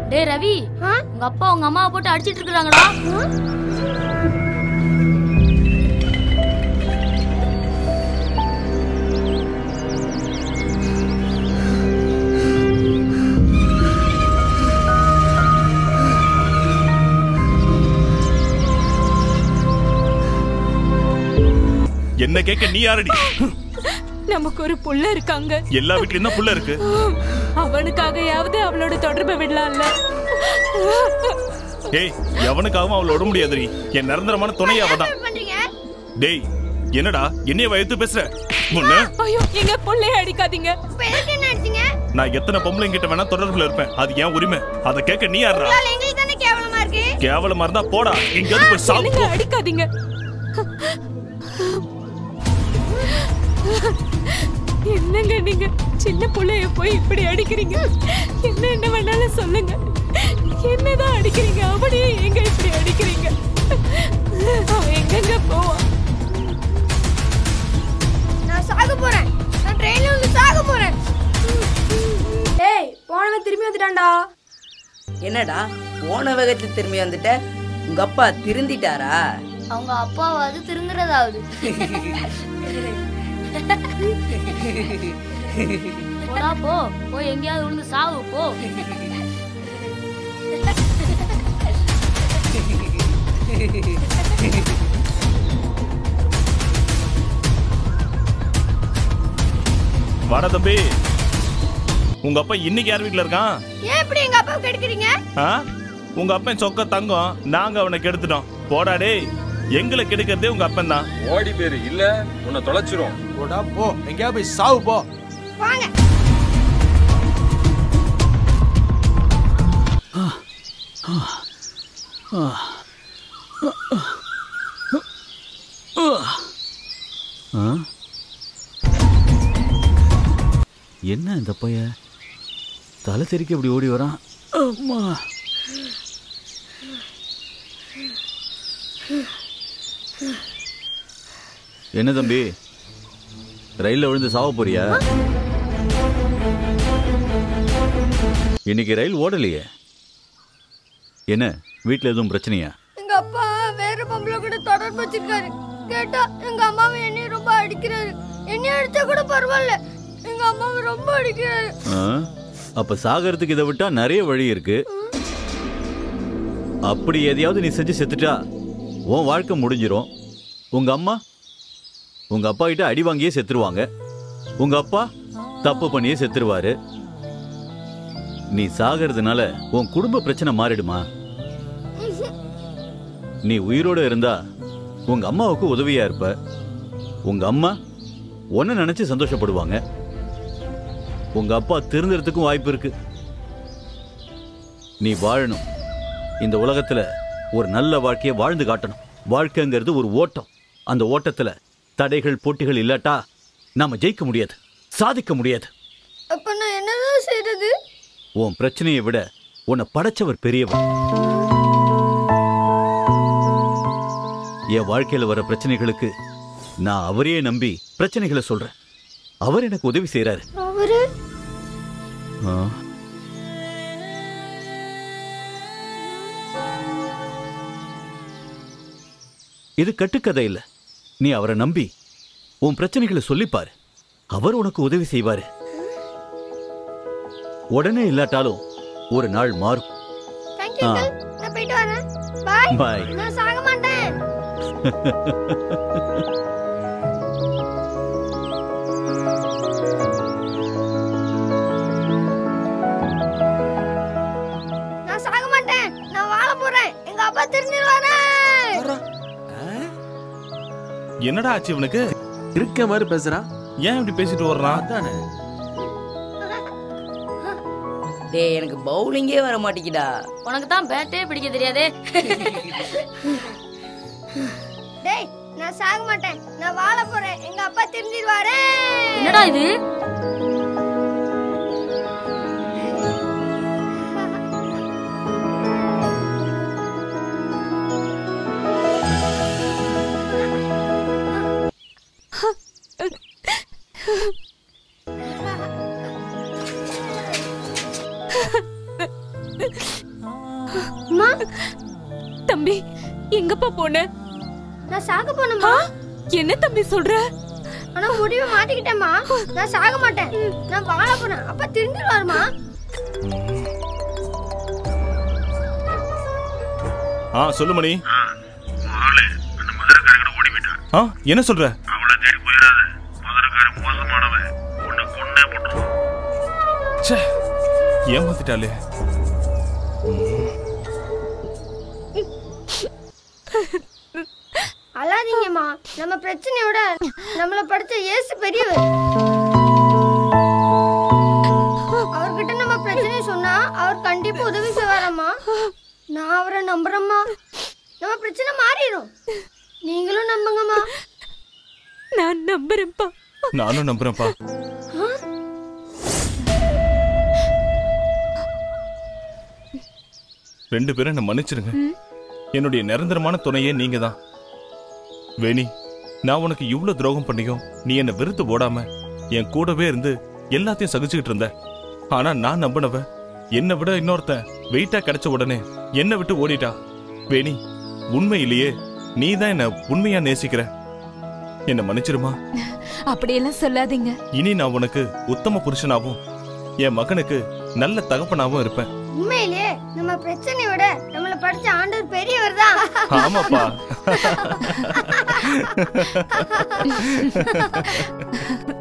டேய் ரவி ஆ? உங்க அப்பா உங்க அம்மாவை போட்டு அடிச்சிட்டு இருக்காங்கடா என்ன கேட்க நீ யாரடி நமக்கு ஒரு புள்ள இருக்காங்க எல்லா வீட்லயும் தான் புள்ள இருக்கு அவனுக்காகயாவது அவளோட தொடர்பை விடலாம்ல டேய் எவனுக்காகவும் அவளை விட முடியாதுடி என் நிரந்தரமான துணை அவ தான் பண்றீங்க டேய் என்னடா என்னைய வயத்து பேசுற முன்ன ஐயோ எங்க புள்ளைய அடிக்காதீங்க இப்ப எதுக்கு என்ன அடிச்சீங்க நான் எத்தனை பொம்பளைங்க கிட்ட வேணா தொடர்புல இருப்பேன் அது ஏன் உரிமை அதை கேட்க நீ யாரா உங்களால எங்களுக்கு தானே கேவலமா இருக்கு கேவலமா இருந்தா போடா எங்கேயாவது போய் சாவு என்னங்க அடிக்காதீங்க என்னங்க நீங்க சின்ன புள்ளைய போய் இப்படி அடிக்கிறீங்க என்ன என்ன வேணாலும் சொல்லுங்க என்னதான் அடிக்கிறீங்க அவனையே எங்க இப்படி அடிக்கிறீங்க அவன் எங்கெங்க போவான் நான் சாக போறேன் நான் ட்ரெயின்ல வந்து சாக போறேன் டேய் போனவன் திரும்பி வந்துட்டான்டா என்னடா போன வேகத்துல திரும்பி வந்துட்ட உங்க அப்பா திருந்திட்டாரா அவங்க அப்பாவாவது திருந்துறதாவது போடா போ போய் எங்கேயாவது விழுந்து சாவு போ வாடா தம்பி உங்க அப்பா இன்னைக்கு யார் வீட்ல இருக்கான் ஏன் இப்படி எங்க அப்பாவுக்கு கெடுக்குறீங்க ஆ? உங்க அப்பன் சொக்க தங்கம் நாங்க அவனை கெடுத்துட்டோம் போடா டேய் எங்களை கெடுக்கிறதே உங்க அப்பன் தான் ஓடி பேரு இல்ல உன்னை தொலைச்சிரும் போடா போ எங்கேயா போய் சாவு போ வாங்க என்ன இந்த பைய தலை தெறிக்க இப்படி ஓடி வரான் அம்மா என்ன தம்பி ரயில்ல விழுந்து சாவ போறியா இன்னைக்கு ரயில் ஓடலையே என்ன வீட்ல எதுவும் பிரச்சனையா எங்க அப்பா வேற பொம்பளை கூட தொடர்பு வச்சிருக்காரு கேட்டா எங்க அம்மாவை என்னைய ரொம்ப அடிக்கிறாரு என்னைய அடிச்சா கூட பரவாயில்ல எங்க அம்மாவை ரொம்ப அடிக்கிறாரு ஆ? அப்ப சாகறதுக்கு இதை விட்டா நிறைய வழி இருக்கு அப்படி எதையாவது நீ செஞ்சு செத்துட்டா உன் வாழ்க்கை முடிஞ்சிரும் உங்க அம்மா உங்க அப்பா கிட்ட அடி வாங்கியே செத்துருவாங்க உங்க அப்பா தப்பு பண்ணியே செத்துருவாரு நீ சாகிறதுனால உன் குடும்ப பிரச்சனை மாறிடுமா நீ உயிரோட இருந்தா உங்க அம்மாவுக்கு உதவியா இருப்ப உங்க அம்மா உன்னை நினைச்சு சந்தோஷப்படுவாங்க உங்க அப்பா திருந்துறதுக்கும் வாய்ப்பு இருக்கு நீ வாழணும் இந்த உலகத்துல ஒரு நல்ல வாழ்க்கையை வாழ்ந்து காட்டணும் வாழ்க்கைங்கிறது ஒரு ஓட்டம் அந்த ஓட்டத்துல தடைகள் போட்டிகள் இல்லாட்டா நாம ஜெயிக்க முடியாது சாதிக்க முடியாது அப்ப நான் என்னதான் செய்யறது உன் பிரச்சனையை விட உன்னை படைச்சவர் பெரியவர் என் வாழ்க்கையில வர பிரச்சனைகளுக்கு நான் அவரையே நம்பி பிரச்சனைகளை சொல்றேன் அவர் எனக்கு உதவி செய்யறாரு அவரு ஆ. இது கட்டுக்கதை இல்ல நீ அவரை நம்பி உன் பிரச்சனைகளை சொல்லிப்பாரு அவர் உனக்கு உதவி செய்வாரு உடனே இல்லாட்டாலும் ஒரு நாள் மாறும் தேங்க்யூ ஆ. அங்கிள் நான் போயிட்டு வரேன் பாய் பாய் நான் சாக மாட்டேன் நான் சாக மாட்டேன் நான் வாழ போறேன் எங்க அப்பா திரும்பிடுவாரு என்னடா ஆச்சு இவனுக்கு இருக்க மாதிரி பேசுறான் ஏன் இப்படி பேசிட்டு வர்றான் அதானே டேய் எனக்கு பவுலிங்கே வர மாட்டேங்குடா உனக்கு தான் பேட்டே பிடிக்க தெரியாதே டேய் நான் சாக மாட்டேன் நான் வாழ போறேன் எங்க அப்பா திரும்பிடுவாரு என்னடா இது எங்கப்பா போன நான் சாக போனேம்மா என்ன தம்பி சொல்ற ஆனா முடிவை மாத்திக்கிட்டேம்மா நான் சாக மாட்டேன் நான் வாழ போறேன் அப்ப திருந்துருவாருமா ஆ சொல்லு மணி ஆ என்ன சொல்ற ச்சே, ஏமாத்திட்டாளே அழாதீங்கம்மா நம்ம பிரச்சனையோட நம்மள படிச்ச இயேசு பெரியவர் அவர்கிட்ட நம்ம பிரச்சனை சொன்னா அவர் கண்டிப்பா உதவி செய்வாரம்மா நான் அவரை நம்புறேம்மா நம்ம பிரச்சனை மாறிடும் நீங்களும் நம்புங்கம்மா நான் நம்புறேன்ப்பா நானும் நம்புறேன்ப்பா ரெண்டு பேரும் என்ன மன்னிச்சிருங்க என்னுடைய நிரந்தரமான துணையே நீங்க தான் வேணி நான் உனக்கு இவ்வளவு துரோகம் பண்ணியும் நீ என்னை வெறுத்து ஓடாம என் கூடவே இருந்து எல்லாத்தையும் சகிச்சுக்கிட்டு இருந்த ஆனா நான் நம்பினவ என்னை விட இன்னொருத்தன் வெயிட்டா கிடைச்ச உடனே என்னை விட்டு ஓடிட்டா வேணி உண்மையிலேயே நீ தான் என்ன உண்மையா நேசிக்கிற என்ன மன்னிச்சிருமா அப்படியெல்லாம் சொல்லாதீங்க இனி நான் உனக்கு உத்தம புருஷனாவும் என் மகனுக்கு நல்ல தகப்பனாவும் இருப்பேன் உண்மையிலேயே நம்ம பிரச்சனையை விட நம்மள படிச்ச ஆண்டவர் பெரியவர் தான் ஆமாப்பா